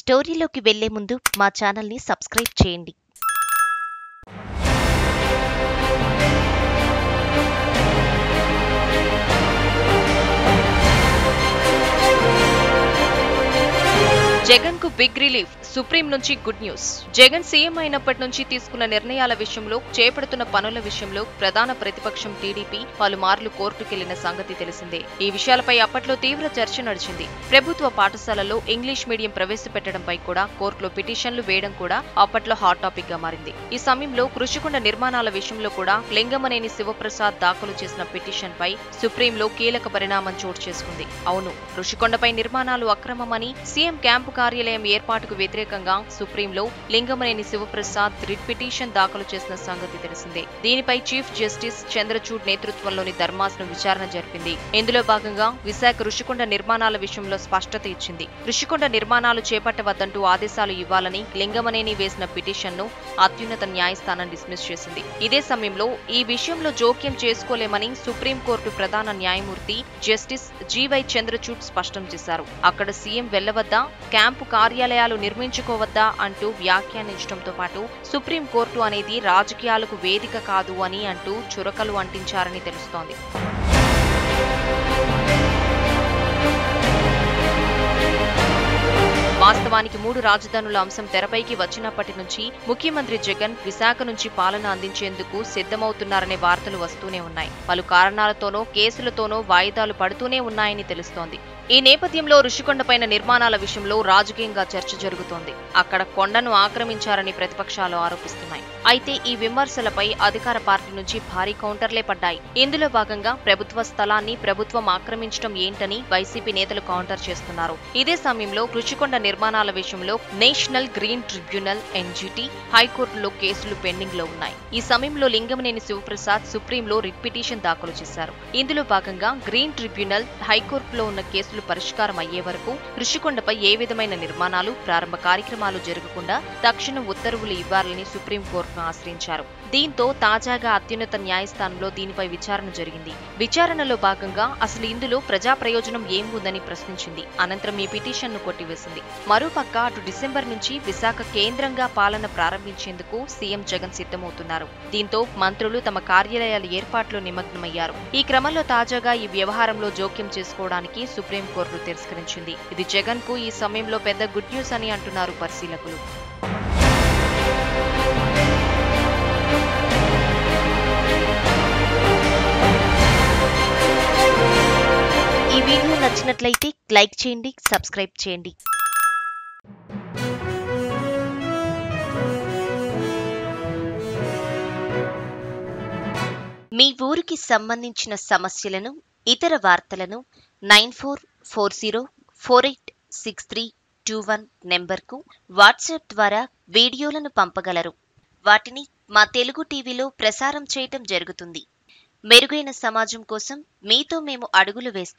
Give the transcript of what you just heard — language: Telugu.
స్టోరీలోకి వెళ్లే ముందు మా ఛానల్ని సబ్స్క్రైబ్ చేయండి జగన్ కు బిగ్ రిలీఫ్ సుప్రీం నుంచి గుడ్ న్యూస్ జగన్ సీఎం అయినప్పటి నుంచి తీసుకున్న నిర్ణయాల విషయంలో చేపడుతున్న పనుల విషయంలో ప్రధాన ప్రతిపక్షం టీడీపీ పలుమార్లు కోర్టుకెళ్లిన సంగతి తెలిసిందే ఈ విషయాలపై అప్పట్లో తీవ్ర చర్చ నడిచింది ప్రభుత్వ పాఠశాలల్లో ఇంగ్లీష్ మీడియం ప్రవేశపెట్టడంపై కూడా కోర్టులో పిటిషన్లు వేయడం కూడా అప్పట్లో హాట్ టాపిక్ గా మారింది ఈ సమయంలో కృషికొండ నిర్మాణాల విషయంలో కూడా లింగమనేని శివప్రసాద్ దాఖలు చేసిన పిటిషన్ పై సుప్రీంలో కీలక పరిణామం చోటు చేసుకుంది అవును ఋషికొండపై నిర్మాణాలు అక్రమమని సీఎం క్యాంపు కార్యాలయం ఏర్పాటుకు వ్యతిరేకంగా సుప్రీంలో లింగమనేని శివప్రసాద్ రిట్ పిటిషన్ దాఖలు చేసిన సంగతి తెలిసిందే దీనిపై చీఫ్ జస్టిస్ చంద్రచూడ్ నేతృత్వంలోని ధర్మాసనం విచారణ జరిపింది ఇందులో భాగంగా విశాఖ ఋషికొండ నిర్మాణాల విషయంలో స్పష్టత ఇచ్చింది ఋషికొండ నిర్మాణాలు చేపట్టవద్దంటూ ఆదేశాలు ఇవ్వాలని లింగమనేని వేసిన పిటిషన్ ను అత్యున్నత న్యాయస్థానం డిస్మిస్ చేసింది ఇదే సమయంలో ఈ విషయంలో జోక్యం చేసుకోలేమని సుప్రీంకోర్టు ప్రధాన న్యాయమూర్తి జస్టిస్ జీవై చంద్రచూడ్ స్పష్టం చేశారు అక్కడ సీఎం వెళ్లవద్దా క్యాంపు కార్యాలయాలు నిర్మించుకోవద్దా అంటూ వ్యాఖ్యానించడంతో పాటు సుప్రీంకోర్టు అనేది రాజకీయాలకు వేదిక కాదు అని అంటూ చురకలు అంటించారని తెలుస్తోంది వాస్తవానికి మూడు రాజధానుల అంశం తెరపైకి వచ్చినప్పటి నుంచి ముఖ్యమంత్రి జగన్ విశాఖ నుంచి పాలన అందించేందుకు సిద్ధమవుతున్నారనే వార్తలు వస్తూనే ఉన్నాయి పలు కారణాలతోనో కేసులతోనో వాయిదాలు పడుతూనే ఉన్నాయని తెలుస్తోంది ఈ నేపథ్యంలో ఋషికొండపైన నిర్మాణాల విషయంలో రాజకీయంగా చర్చ జరుగుతోంది అక్కడ కొండను ఆక్రమించారని ప్రతిపక్షాలు ఆరోపిస్తున్నాయి అయితే ఈ విమర్శలపై అధికార పార్టీ నుంచి భారీ కౌంటర్లే పడ్డాయి ఇందులో భాగంగా ప్రభుత్వ స్థలాన్ని ప్రభుత్వం ఆక్రమించడం ఏంటని వైసీపీ నేతలు కౌంటర్ చేస్తున్నారు ఇదే సమయంలో రుచికొండ నిర్మాణాల విషయంలో నేషనల్ గ్రీన్ ట్రిబ్యునల్ ఎన్జిటి హైకోర్టులో కేసులు పెండింగ్ లో ఉన్నాయి ఈ సమయంలో లింగమనేని శివప్రసాద్ సుప్రీంలో రిట్ పిటిషన్ దాఖలు చేశారు ఇందులో భాగంగా గ్రీన్ ట్రిబ్యునల్ హైకోర్టులో ఉన్న కేసులు పరిష్కారం అయ్యే వరకు ఋషికొండపై ఏ విధమైన నిర్మాణాలు ప్రారంభ కార్యక్రమాలు జరగకుండా తక్షణం ఉత్తర్వులు ఇవ్వాలని సుప్రీంకోర్టును ఆశ్రయించారు దీంతో తాజాగా అత్యున్నత న్యాయస్థానంలో దీనిపై విచారణ జరిగింది విచారణలో భాగంగా అసలు ఇందులో ప్రజా ప్రయోజనం ఏం ఉందని ప్రశ్నించింది అనంతరం ఈ పిటిషన్ ను కొట్టివేసింది మరోపక్క అటు డిసెంబర్ నుంచి విశాఖ కేంద్రంగా పాలన ప్రారంభించేందుకు సీఎం జగన్ సిద్ధమవుతున్నారు దీంతో మంత్రులు తమ కార్యాలయాల ఏర్పాట్లో నిమగ్నమయ్యారు ఈ క్రమంలో తాజాగా ఈ వ్యవహారంలో జోక్యం చేసుకోవడానికి సుప్రీంకోర్టు తిరస్కరించింది ఇది జగన్ కు ఈ సమయంలో పెద్ద గుడ్ న్యూస్ అని అంటున్నారు పరిశీలకులు ఈ వీడియో నచ్చినట్లయితే లైక్ చేయండి సబ్స్క్రైబ్ చేయండి మీ ఊరికి సంబంధించిన సమస్యలను ఇతర వార్తలను nine four four zero four eight six three two one నెంబర్కు వాట్సాప్ ద్వారా వీడియోలను పంపగలరు వాటిని మా తెలుగు టీవీలో ప్రసారం చేయటం జరుగుతుంది మెరుగైన సమాజం కోసం మీతో మేము అడుగులు వేస్తాం